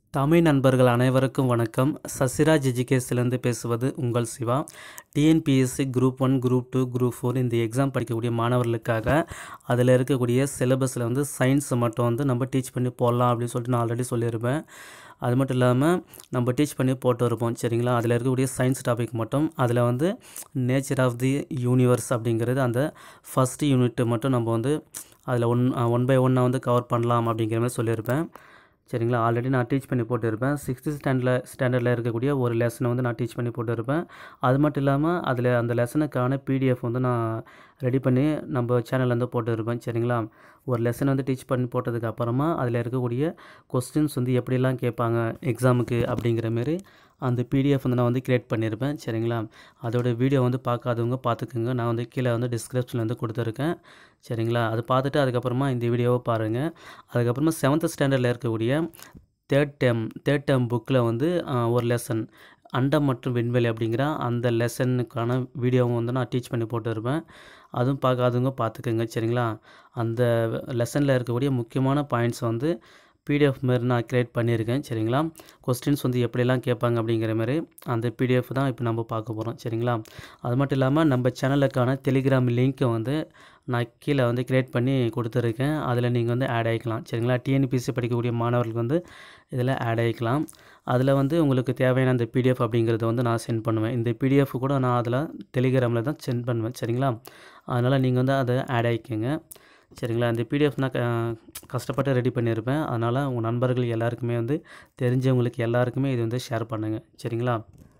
தமிழ் நண்பர்கள் அனைவருக்கும் வணக்கம் சசிராஜ் எஜுகேஷன்லேருந்து பேசுவது உங்கள் Siva TNPSC group one group two group four இந்த எக்ஸாம் படிக்கக்கூடிய மாணவர்களுக்காக அதில் இருக்கக்கூடிய சிலபஸில் வந்து சயின்ஸை மட்டும் வந்து நம்ம டீச் பண்ணி போடலாம் அப்படின்னு சொல்லிட்டு நான் ஆல்ரெடி சொல்லியிருப்பேன் அது மட்டும் இல்லாமல் நம்ம டீச் பண்ணி போட்டு இருப்போம் சரிங்களா அதில் இருக்கக்கூடிய சயின்ஸ் டாபிக் மட்டும் அதில் வந்து நேச்சர் ஆஃப் தி யூனிவர்ஸ் அப்படிங்கிறது அந்த ஃபஸ்ட் யூனிட் மட்டும் நம்ம வந்து அதில் ஒன் ஒன் பை ஒன்னாக வந்து கவர் பண்ணலாம் அப்படிங்கிற மாதிரி சொல்லியிருப்பேன் சரிங்களா ஆல்ரெடி நான் டீச் பண்ணி போட்டிருப்பேன் சிக்ஸ்த்து ஸ்டாண்டர்டில் ஸ்டாண்டர்டில் இருக்கக்கூடிய ஒரு லெசனை வந்து நான் டீச் பண்ணி போட்டிருப்பேன் அது மட்டும் இல்லாமல் அதில் அந்த லெசனுக்கான பிடிஎஃப் வந்து நான் ரெடி பண்ணி நம்ம சேனல்லேருந்து போட்டிருப்பேன் சரிங்களா ஒரு லெசன் வந்து டீச் பண்ணி போட்டதுக்கு அப்புறமா அதில் இருக்கக்கூடிய கொஸ்டின்ஸ் வந்து எப்படிலாம் கேட்பாங்க எக்ஸாமுக்கு அப்படிங்கிற மாரி அந்த பிடிஎஃப் வந்து நான் வந்து க்ரியேட் பண்ணியிருப்பேன் சரிங்களா அதோட வீடியோ வந்து பார்க்காதவங்க பார்த்துக்குங்க நான் வந்து கீழே வந்து டிஸ்கிரிப்ஷனில் வந்து கொடுத்துருக்கேன் சரிங்களா அது பார்த்துட்டு அதுக்கப்புறமா இந்த வீடியோவை பாருங்கள் அதுக்கப்புறமா செவன்த் ஸ்டாண்டர்டில் இருக்கக்கூடிய தேர்ட் டேம் தேர்ட் டேம் புக்கில் வந்து ஆஹ், ஒரு லெசன் அண்டம் மற்றும் விண்வெளி அப்படிங்கிற அந்த லெசனுக்கான வீடியோவும் வந்து நான் டீச் பண்ணி போட்டிருப்பேன் அதுவும் பார்க்காதவங்க பார்த்துக்கோங்க சரிங்களா அந்த லெசனில் இருக்கக்கூடிய முக்கியமான பாயிண்ட்ஸ் வந்து பிடிஎஃப் மாரி நான் க்ரியேட் பண்ணியிருக்கேன் சரிங்களா கொஸ்டின்ஸ் வந்து எப்படிலாம் கேட்பாங்க அப்படிங்கிற மாதிரி அந்த பிடிஎஃப் தான் இப்போ நம்ம பார்க்க போகிறோம் சரிங்களா அது மட்டும் இல்லாமல் நம்ம சேனலுக்கான டெலிகிராம் லிங்க்கை வந்து நான் கீழே வந்து க்ரியேட் பண்ணி கொடுத்துருக்கேன் அதில் நீங்கள் வந்து ஆட் ஆகிக்கலாம் சரிங்களா டிஎன்பிசி படிக்கக்கூடிய மாணவர்களுக்கு வந்து இதில் ஆட் ஆகிக்கலாம் அதில் வந்து உங்களுக்கு தேவையான அந்த பிடிஎஃப் அப்படிங்கிறத வந்து நான் சென்ட் பண்ணுவேன் இந்த பிடிஎஃப் கூட நான் அதில் டெலிகிராமில் தான் சென்ட் பண்ணுவேன் சரிங்களா அதனால் நீங்கள் வந்து அதை ஆட் ஆகிக்கோங்க சரிங்களா இந்த பிடிஎஃப் நான் க- கஷ்டப்பட்டு ரெடி பண்ணியிருப்பேன் அதனால் உங்கள் நண்பர்கள் எல்லாருக்குமே வந்து தெரிஞ்சவங்களுக்கு எல்லாருக்குமே இது வந்து ஷேர் பண்ணுங்கள் சரிங்களா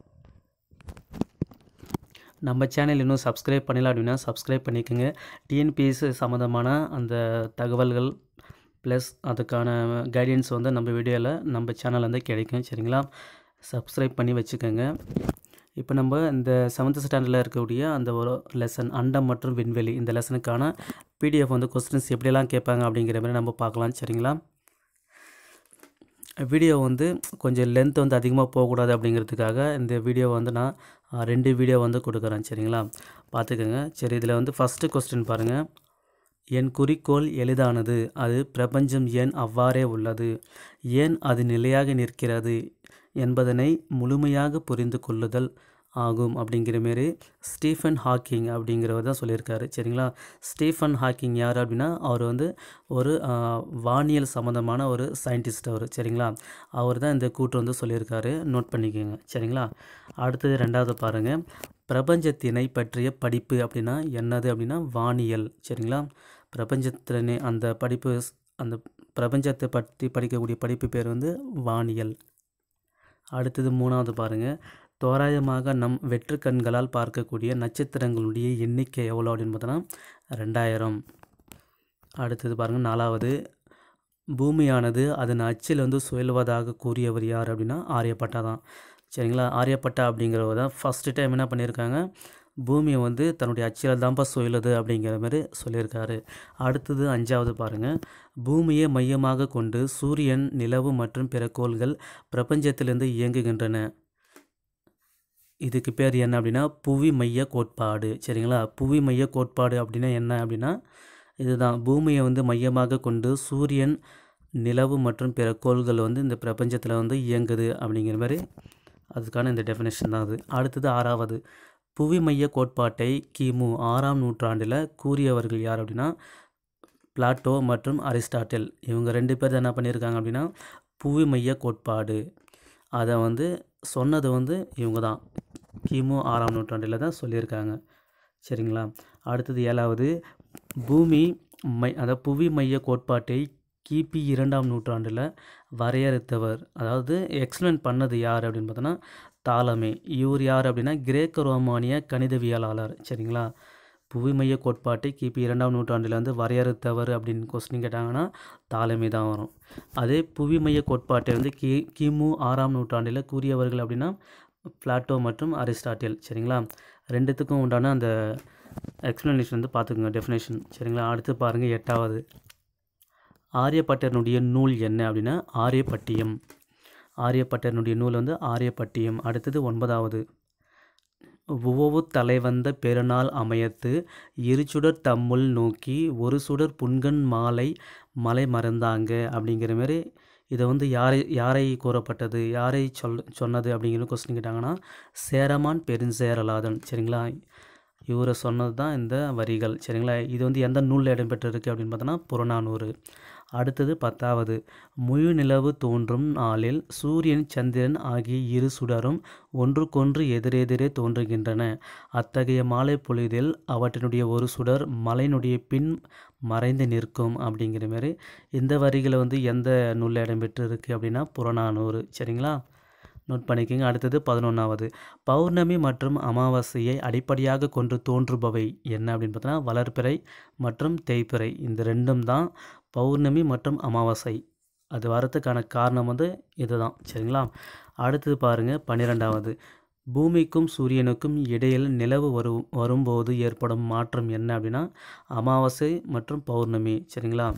நம்ம சேனல் இன்னும் சப்ஸ்கிரைப் பண்ணல அப்படின்னா சப்ஸ்கிரைப் பண்ணிக்கோங்க டிஎன்பிஎஸ்சி சம்மந்தமான அந்த தகவல்கள் ப்ளஸ் அதுக்கான கைடன்ஸ் வந்து நம்ம வீடியோவில் நம்ம சேனல் வந்து கிடைக்கும் சரிங்களா சப்ஸ்கிரைப் பண்ணி வச்சுக்கோங்க இப்போ நம்ம இந்த செவன்த் ஸ்டாண்டர்டில் இருக்கக்கூடிய அந்த ஒரு லெசன் அண்டம் மற்றும் விண்வெளி இந்த லெசனுக்கான பிடிஎஃப் வந்து கொஸ்டின்ஸ் எப்படியெல்லாம் கேட்பாங்க அப்படிங்கிற மாதிரி நம்ம பார்க்கலாம் சரிங்களா வீடியோ வந்து கொஞ்சம் லென்த் வந்து அதிகமாக போகக்கூடாது அப்படிங்கிறதுக்காக இந்த வீடியோ வந்து நான் அஹ், ரெண்டு வீடியோ வந்து கொடுக்குறேன் சரிங்களா பார்த்துக்கோங்க சரி இதில் வந்து ஃபஸ்ட்டு கொஸ்டின் பாருங்கள் என் குறிக்கோள் எளிதானது அது பிரபஞ்சம் ஏன் அவ்வாறே உள்ளது ஏன் அது நிலையாக நிற்கிறது என்பதனை முழுமையாக புரிந்து கொள்ளுதல் ஆகும் அப்படிங்கிற மாரி ஸ்டீஃபன் ஹாக்கிங் அப்படிங்கிறவர் தான் சொல்லியிருக்காரு சரிங்களா ஸ்டீஃபன் ஹாக்கிங் யார் அப்படின்னா அவர் வந்து ஒரு ஆஹ், வானியல் சம்மந்தமான ஒரு சயின்டிஸ்ட் அவர் சரிங்களா அவர் தான் இந்த கூற்று வந்து சொல்லியிருக்காரு நோட் பண்ணிக்கோங்க சரிங்களா அடுத்தது ரெண்டாவது பாருங்கள் பிரபஞ்சத்தினை பற்றிய படிப்பு அப்படின்னா என்னது அப்படின்னா வானியல் சரிங்களா பிரபஞ்சத்தினை அந்த படிப்பு ஸ்- அந்த பிரபஞ்சத்தை பற்றி படிக்கக்கூடிய படிப்பு பேர் வந்து வானியல் அடுத்தது மூணாவது பாருங்கள் தோராயமாக நம் வெற்று கண்களால் பார்க்கக்கூடிய நட்சத்திரங்களுடைய எண்ணிக்கை எவ்வளோ அப்படின்னு பார்த்தோன்னா ரெண்டாயிரம் அடுத்தது பாருங்கள் நாலாவது பூமியானது அதன் அச்சில் வந்து சுழல்வதாக கூறியவர் யார் அப்படின்னா ஆரியப்பட்டா தான் சரிங்களா ஆரியப்பட்டா அப்படிங்கிறவர் தான் ஃபஸ்ட்டு டைம் என்ன பண்ணியிருக்காங்க பூமியை வந்து தன்னுடைய அச்சில் தான்ப்பா சுழலுது அப்படிங்கிற மாதிரி சொல்லியிருக்காரு அடுத்தது அஞ்சாவது பாருங்கள் பூமியை மையமாக கொண்டு சூரியன் நிலவு மற்றும் பிற கோள்கள் பிரபஞ்சத்திலிருந்து இயங்குகின்றன இதுக்கு பேர் என்ன அப்படின்னா புவி மைய கோட்பாடு சரிங்களா புவி மைய கோட்பாடு அப்படின்னா என்ன அப்படின்னா இதுதான் பூமியை வந்து மையமாக கொண்டு சூரியன் நிலவு மற்றும் பிற கோள்கள் வந்து இந்த பிரபஞ்சத்தில் வந்து இயங்குது அப்படிங்கிற மாதிரி அதுக்கான இந்த டெஃபினேஷன் தான் அது அடுத்தது ஆறாவது புவி மைய கோட்பாட்டை கிமு ஆறாம் நூற்றாண்டில் கூறியவர்கள் யார் அப்படின்னா பிளாட்டோ மற்றும் அரிஸ்டாட்டில் இவங்க ரெண்டு பேர் தான் என்ன பண்ணியிருக்காங்க அப்படின்னா புவி மைய கோட்பாடு அதை வந்து சொன்னது வந்து இவங்க தான் கிமு ஆறாம் நூற்றாண்டில் தான் சொல்லியிருக்காங்க சரிங்களா அடுத்தது ஏழாவது பூமி மை அதாவது புவி மைய கோட்பாட்டை கிபி இரண்டாம் நூற்றாண்டில் வரையறுத்தவர் அதாவது எக்ஸ்பிளைன் பண்ணது யார் அப்படின்னு பார்த்தோன்னா தாலமே இவர் யார் அப்படின்னா கிரேக்க ரோமானிய கணிதவியலாளர் சரிங்களா புவி மைய கோட்பாட்டை கிபி இரண்டாம் நூற்றாண்டில் வந்து வரையறுத்தவர் அப்படின்னு கொஸ்டின் கேட்டாங்கன்னா தாலமே தான் வரும் அதே புவி மைய கோட்பாட்டை வந்து கி கிமு ஆறாம் நூற்றாண்டில் கூறியவர்கள் அப்படின்னா பிளாட்டோ மற்றும் அரிஸ்டாட்டில் சரிங்களா ரெண்டுத்துக்கும் உண்டான அந்த எக்ஸ்ப்ளனேஷன் வந்து பார்த்துக்கோங்க டெஃபினேஷன் சரிங்களா அடுத்து பாருங்கள் எட்டாவது ஆரியப்பட்டனுடைய நூல் என்ன அப்படின்னா ஆரியப்பட்டியம் ஆரியப்பட்டனுடைய நூல் வந்து ஆரியப்பட்டியம் அடுத்தது ஒன்பதாவது உவவு தலைவந்த பெருநாள் அமையத்து இருசுடர் தம்முள் நோக்கி ஒரு சுடர் புன்கண் மாலை மலை மறந்தாங்க அப்படிங்கிற மாதிரி இதை வந்து யாரை யாரை கூறப்பட்டது யாரை சொல் சொன்னது அப்படிங்கிற கொஸ்டின் கேட்டாங்கன்னா சேரமான் பெருஞ்சேரலாதன் சரிங்களா இவரை சொன்னது தான் இந்த வரிகள் சரிங்களா இது வந்து எந்த நூலில் இடம்பெற்றிருக்கு அப்படின்னு பார்த்தோன்னா புறநானூறு அடுத்தது பத்தாவது முழு நிலவு தோன்றும் நாளில் சூரியன் சந்திரன் ஆகிய இரு சுடரும் ஒன்றுக்கொன்று எதிரெதிரே தோன்றுகின்றன அத்தகைய மாலை பொழுதில் அவற்றினுடைய ஒரு சுடர் மலையினுடைய பின் மறைந்து நிற்கும் அப்படிங்கிற மாதிரி இந்த வரிகளை வந்து எந்த நூலில் இடம்பெற்றிருக்கு அப்படின்னா புறநானூறு சரிங்களா நோட் பண்ணிக்கோங்க அடுத்தது பதினொன்றாவது பௌர்ணமி மற்றும் அமாவாசையை அடிப்படையாக கொண்டு தோன்றுபவை என்ன அப்படின்னு பார்த்தோன்னா வளர்பிறை மற்றும் தேய்பிறை இந்த ரெண்டும் தான் பௌர்ணமி மற்றும் அமாவாசை அது வரத்துக்கான காரணம் வந்து இதுதான் சரிங்களா அடுத்தது பாருங்கள் பன்னிரெண்டாவது பூமிக்கும் சூரியனுக்கும் இடையில் நிலவு வரும் வரும்போது ஏற்படும் மாற்றம் என்ன அப்படின்னா அமாவாசை மற்றும் பௌர்ணமி சரிங்களா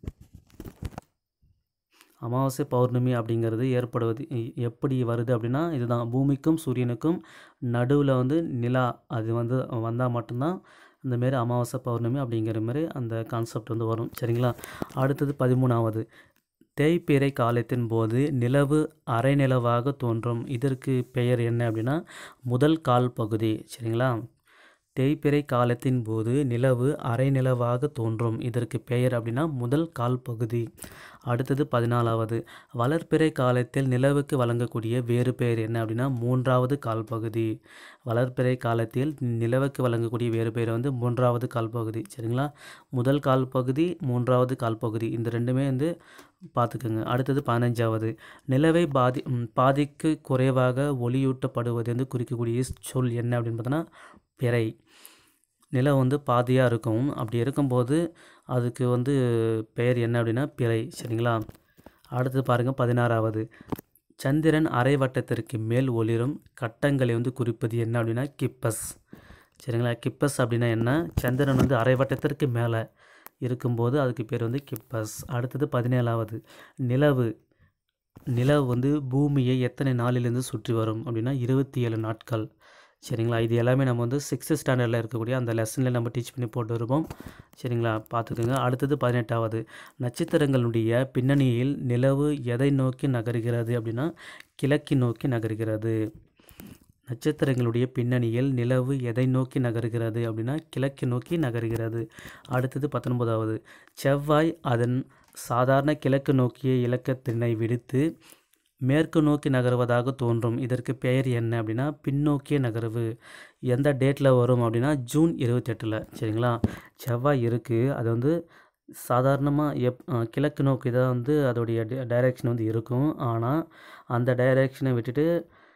அமாவாசை பௌர்ணமி அப்படிங்கிறது ஏற்படுவது எ- எப்படி வருது அப்படின்னா இதுதான் பூமிக்கும் சூரியனுக்கும் நடுவில் வந்து நிலா அது வந்து வந்தால் மட்டும்தான் இந்த மாரி அமாவாசை பௌர்ணமி அப்படிங்கிற மாதிரி அந்த கான்செப்ட் வந்து வரும் சரிங்களா அடுத்தது பதிமூணாவது தேய்பிறை காலத்தின் போது நிலவு அரை நிலவாக தோன்றும் இதற்கு பெயர் என்ன அப்படின்னா முதல் கால் பகுதி சரிங்களா தேய்பிறை காலத்தின் போது நிலவு அரை நிலவாக தோன்றும் இதற்கு பெயர் அப்படின்னா முதல் கால் பகுதி அடுத்தது பதினாலாவது வளர்பிறை காலத்தில் நிலவுக்கு வழங்கக்கூடிய வேறு பெயர் என்ன அப்படின்னா மூன்றாவது கால் பகுதி வளர்பிறை காலத்தில் நிலவுக்கு வழங்கக்கூடிய வேறு பெயர் வந்து மூன்றாவது கால் பகுதி சரிங்களா முதல் கால் பகுதி மூன்றாவது கால் பகுதி இந்த ரெண்டுமே வந்து பார்த்துக்கோங்க அடுத்தது பதினஞ்சாவது நிலவை பாதி ம், பாதிக்கு குறைவாக ஒளியூட்டப்படுவது வந்து குறிக்கக்கூடிய சொல் என்ன அப்படின்னு பார்த்தோன்னா பிறை நிலம் வந்து பாதியாக இருக்கும் அப்படி இருக்கும்போது அதுக்கு வந்து பெயர் என்ன அப்படின்னா பிறை சரிங்களா அடுத்து பாருங்கள் பதினாறாவது சந்திரன் அரை வட்டத்திற்கு மேல் ஒளிரும் கட்டங்களை வந்து குறிப்பது என்ன அப்படின்னா கிப்பஸ் சரிங்களா கிப்பஸ் அப்படின்னா என்ன சந்திரன் வந்து அரை வட்டத்திற்கு மேலே இருக்கும்போது அதுக்கு பேர் வந்து கிப்பஸ் அடுத்தது பதினேழாவது நிலவு நிலவு வந்து பூமியை எத்தனை நாளிலிருந்து சுற்றி வரும் அப்படின்னா இருபத்தி ஏழு நாட்கள் சரிங்களா இது எல்லாமே நம்ம வந்து சிக்ஸ்த்து ஸ்டாண்டர்டில் இருக்கக்கூடிய அந்த லெசனில் நம்ம டீச் பண்ணி போட்டு இருப்போம் சரிங்களா பார்த்துக்கோங்க அடுத்தது பதினெட்டாவது நட்சத்திரங்களுடைய பின்னணியில் நிலவு எதை நோக்கி நகர்கிறது அப்படின்னா கிழக்கு நோக்கி நகர்கிறது நட்சத்திரங்களுடைய பின்னணியில் நிலவு எதை நோக்கி நகர்கிறது அப்படின்னா கிழக்கு நோக்கி நகர்கிறது அடுத்தது பத்தொன்பதாவது செவ்வாய் அதன் சாதாரண கிழக்கு நோக்கிய இலக்கத்தினை விடுத்து மேற்கு நோக்கி நகர்வதாக தோன்றும் இதற்கு பெயர் என்ன அப்படின்னா பின்னோக்கிய நகர்வு எந்த டேட்டில் வரும் அப்படின்னா ஜூன் இருபத்தெட்டில் சரிங்களா செவ்வாய் இருக்குது அது வந்து சாதாரணமாக எப் அஹ் கிழக்கு நோக்கி தான் வந்து அதோடைய டைரெக்ஷன் வந்து இருக்கும் ஆனால் அந்த டைரெக்ஷனை விட்டுட்டு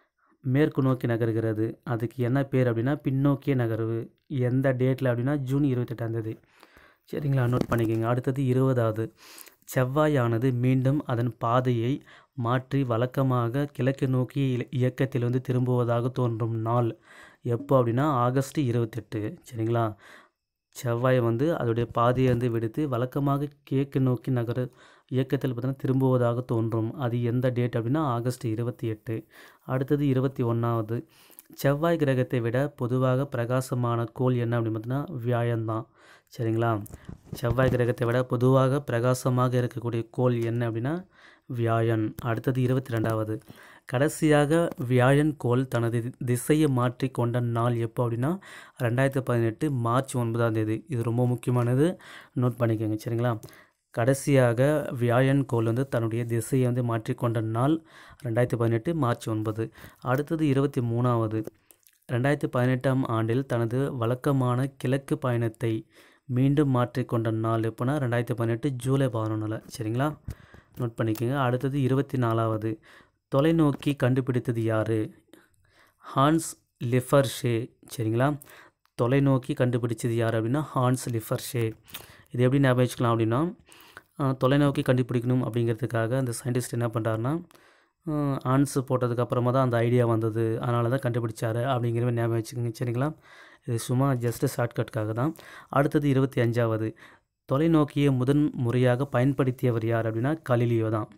மேற்கு நோக்கி நகர்கிறது அதுக்கு என்ன பேர் அப்படின்னா பின்னோக்கிய நகர்வு எந்த டேட்டில் அப்படின்னா ஜூன் இருபத்தெட்டாம் தேதி சரிங்களா நோட் பண்ணிக்கோங்க அடுத்தது இருபதாவது செவ்வாயானது மீண்டும் அதன் பாதையை மாற்றி வழக்கமாக கிழக்கு நோக்கி இல- இயக்கத்தில் வந்து திரும்புவதாக தோன்றும் நாள் எப்போ அப்படின்னா ஆகஸ்ட் இருபத்தெட்டு சரிங்களா செவ்வாய் வந்து அதோடைய பாதையை வந்து விடுத்து வழக்கமாக கிழக்கு நோக்கி நகர இயக்கத்தில் பார்த்தீங்கன்னா திரும்புவதாக தோன்றும் அது எந்த டேட் அப்படின்னா ஆகஸ்ட் இருபத்தி எட்டு அடுத்தது இருபத்தி ஒன்றாவது செவ்வாய் கிரகத்தை விட பொதுவாக பிரகாசமான கோள் என்ன அப்படின்னு பார்த்தீங்கன்னா வியாழன்தான் சரிங்களா செவ்வாய் கிரகத்தை விட பொதுவாக பிரகாசமாக இருக்கக்கூடிய கோள் என்ன அப்படின்னா வியாழன் அடுத்தது இருபத்தி ரெண்டாவது கடைசியாக வியாழன் கோள் தனது தி- திசையை மாற்றி கொண்ட நாள் எப்போ அப்படின்னா ரெண்டாயிரத்தி பதினெட்டு மார்ச் ஒன்பதாம் தேதி இது ரொம்ப முக்கியமானது நோட் பண்ணிக்கோங்க சரிங்களா கடைசியாக வியாழன் கோள் வந்து தன்னுடைய திசையை வந்து மாற்றிக்கொண்ட நாள் ரெண்டாயிரத்தி பதினெட்டு மார்ச் ஒன்பது அடுத்தது இருபத்தி மூணாவது ரெண்டாயிரத்தி பதினெட்டாம் ஆண்டில் தனது வழக்கமான கிழக்கு பயணத்தை மீண்டும் மாற்றிக்கொண்ட நாள் எப்போனா ரெண்டாயிரத்தி பதினெட்டு ஜூலை பதினொன்றில் சரிங்களா நோட் பண்ணிக்கோங்க அடுத்தது இருபத்தி நாலாவது தொலைநோக்கி கண்டுபிடித்தது யார் ஹான்ஸ் லிஃபர்ஷே சரிங்களா தொலைநோக்கி கண்டுபிடிச்சது யார் அப்படின்னா ஹான்ஸ் லிஃபர்ஷே இது எப்படி ஞாபகம் வச்சுக்கலாம் அப்படின்னா அஹ், தொலைநோக்கி கண்டுபிடிக்கணும் அப்படிங்கிறதுக்காக அந்த சயின்டிஸ்ட் என்ன பண்ணுறாருன்னா ஆன்ஸ் போட்டதுக்கு அப்புறமா தான் அந்த ஐடியா வந்தது அதனால தான் கண்டுபிடிச்சாரு அப்படிங்கிற மாதிரி ஞாபகம் வச்சுக்கோங்க சரிங்களா இது சும்மா ஜஸ்ட்டு ஷார்ட்கட்காக தான் அடுத்தது இருபத்தி அஞ்சாவது தொலைநோக்கியை முதன் முறையாக பயன்படுத்தியவர் யார் அப்படின்னா கலிலியோ தான்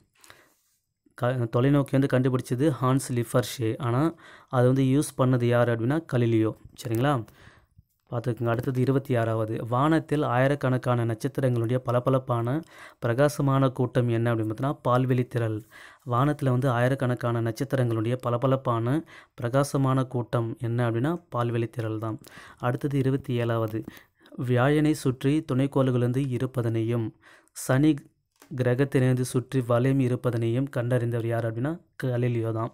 க தொலைநோக்கி வந்து கண்டுபிடிச்சது ஹான்ஸ் லிஃபர்ஷே ஆனால் அது வந்து யூஸ் பண்ணது யார் அப்படின்னா கலிலியோ சரிங்களா பார்த்துக்குங்க அடுத்தது இருபத்தி ஆறாவது வானத்தில் ஆயிரக்கணக்கான நட்சத்திரங்களுடைய பளபளப்பான பிரகாசமான கூட்டம் என்ன அப்படின்னு பார்த்தீங்கன்னா பால்வெளி திரள் வானத்தில் வந்து ஆயிரக்கணக்கான நட்சத்திரங்களுடைய பளபளப்பான பிரகாசமான கூட்டம் என்ன அப்படின்னா பால்வெளி திரள் தான் அடுத்தது இருபத்தி ஏழாவது வியாழனை சுற்றி துணைக்கோள்கள் வந்து இருப்பதனையும் சனி கிரகத்திலிருந்து சுற்றி வலயம் இருப்பதனையும் கண்டறிந்தவர் யார் அப்படின்னா கலிலியோ தான்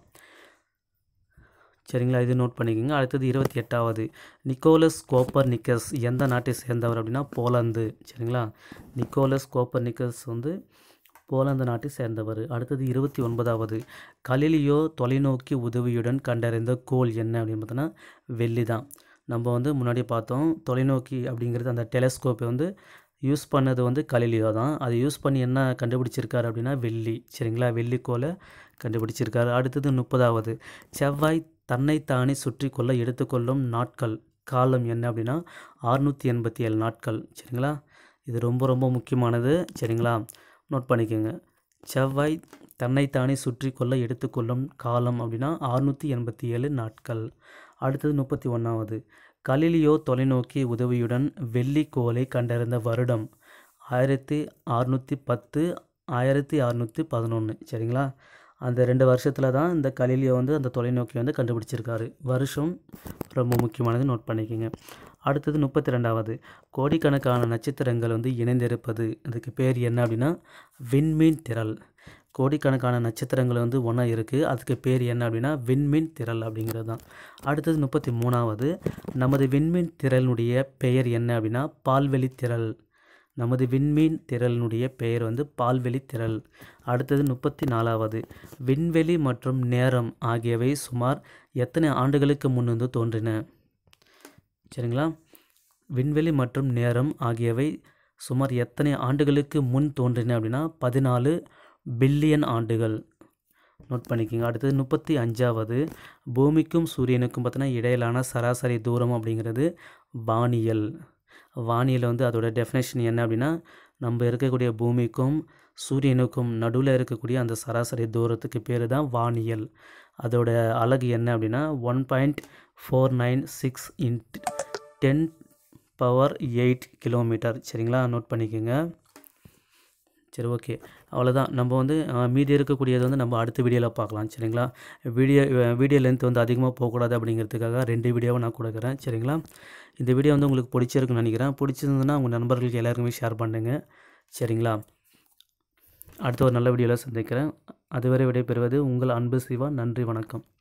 சரிங்களா இது நோட் பண்ணிக்கோங்க அடுத்தது இருபத்தி எட்டாவது நிக்கோலஸ் கோப்பர் நிக்கஸ் எந்த நாட்டை சேர்ந்தவர் அப்படின்னா போலந்து சரிங்களா நிக்கோலஸ் கோப்பர் நிக்கஸ் வந்து போலந்து நாட்டை சேர்ந்தவர் அடுத்தது இருபத்தி ஒன்பதாவது கலிலியோ தொலைநோக்கி உதவியுடன் கண்டறிந்த கோள் என்ன அப்படின்னு பார்த்தோன்னா வெள்ளி தான் நம்ம வந்து முன்னாடி பார்த்தோம் தொலைநோக்கி அப்படிங்கிறது அந்த டெலஸ்கோப்பை வந்து யூஸ் பண்ணது வந்து கலிலியோ தான் அதை யூஸ் பண்ணி என்ன கண்டுபிடிச்சிருக்காரு அப்படின்னா வெள்ளி சரிங்களா வெள்ளிக்கோலை கண்டுபிடிச்சிருக்காரு அடுத்தது முப்பதாவது செவ்வாய் தன்னைத்தானே சுற்றி கொள்ள எடுத்துக்கொள்ளும் நாட்கள் காலம் என்ன அப்படின்னா அறுநூற்றி எண்பத்தி ஏழு நாட்கள் சரிங்களா இது ரொம்ப ரொம்ப முக்கியமானது சரிங்களா நோட் பண்ணிக்கோங்க செவ்வாய் தன்னைத்தானே சுற்றி கொள்ள எடுத்துக்கொள்ளும் காலம் அப்படின்னா அறுநூற்றி எண்பத்தி ஏழு நாட்கள் அடுத்தது முப்பத்தி ஒன்றாவது கலிலியோ தொலைநோக்கி உதவியுடன் வெள்ளிக்கோளை கண்டறிந்த வருடம் ஆயிரத்தி அறுநூற்றி பத்து ஆயிரத்தி அறுநூற்றி பதினொன்று சரிங்களா அந்த ரெண்டு வருஷத்தில் தான் இந்த கலிலியோ வந்து அந்த தொலைநோக்கி வந்து கண்டுபிடிச்சிருக்காரு வருஷம் ரொம்ப முக்கியமானது நோட் பண்ணிக்கோங்க அடுத்தது முப்பத்தி ரெண்டாவது கோடிக்கணக்கான நட்சத்திரங்கள் வந்து இணைந்திருப்பது இதுக்கு பேர் என்ன அப்படின்னா விண்மீன் திரள் கோடிக்கணக்கான நட்சத்திரங்கள் வந்து ஒன்றா இருக்குது அதுக்கு பேர் என்ன அப்படின்னா விண்மீன் திரள் அப்படிங்கிறது தான் அடுத்தது முப்பத்தி மூணாவது நமது விண்மீன் திரளினுடைய பெயர் என்ன அப்படின்னா பால்வெளி திரள் நமது விண்மீன் திரளினுடைய பெயர் வந்து பால்வெளி திரள் அடுத்தது முப்பத்தி நாலாவது விண்வெளி மற்றும் நேரம் ஆகியவை சுமார் எத்தனை ஆண்டுகளுக்கு முன் வந்து தோன்றின சரிங்களா விண்வெளி மற்றும் நேரம் ஆகியவை சுமார் எத்தனை ஆண்டுகளுக்கு முன் தோன்றின அப்படின்னா பதினாலு பில்லியன் ஆண்டுகள் நோட் பண்ணிக்கோங்க அடுத்தது முப்பத்தி அஞ்சாவது பூமிக்கும் சூரியனுக்கும் பார்த்தீங்கன்னா இடையிலான சராசரி தூரம் அப்படிங்கிறது வானியல் வானியல் வந்து அதோட டெஃபினேஷன் என்ன அப்படின்னா நம்ம இருக்கக்கூடிய பூமிக்கும் சூரியனுக்கும் நடுவில் இருக்கக்கூடிய அந்த சராசரி தூரத்துக்கு பேர் தான் வானியல் அதோட அலகு என்ன அப்படின்னா one point four nine six into ten power eight kilometre சரிங்களா நோட் பண்ணிக்கோங்க சரி ஓகே அவ்வளோதான் நம்ம வந்து அஹ், மீதி இருக்கக்கூடியது வந்து நம்ம அடுத்த வீடியோவில் பார்க்கலாம் சரிங்களா வீடியோ வீடியோ லென்த் வந்து அதிகமாக போகக்கூடாது அப்படிங்கிறதுக்காக ரெண்டு வீடியோவை நான் கொடுக்குறேன் சரிங்களா இந்த வீடியோ வந்து உங்களுக்கு பிடிச்சிருக்குன்னு நினைக்கிறேன் பிடிச்சிருந்ததுன்னா உங்கள் நண்பர்களுக்கு எல்லாருக்குமே ஷேர் பண்ணுங்கள் சரிங்களா அடுத்த ஒரு நல்ல வீடியோவில் சந்திக்கிறேன் அதுவரை விடைபெறுவது உங்கள் அன்பு சிவா நன்றி வணக்கம்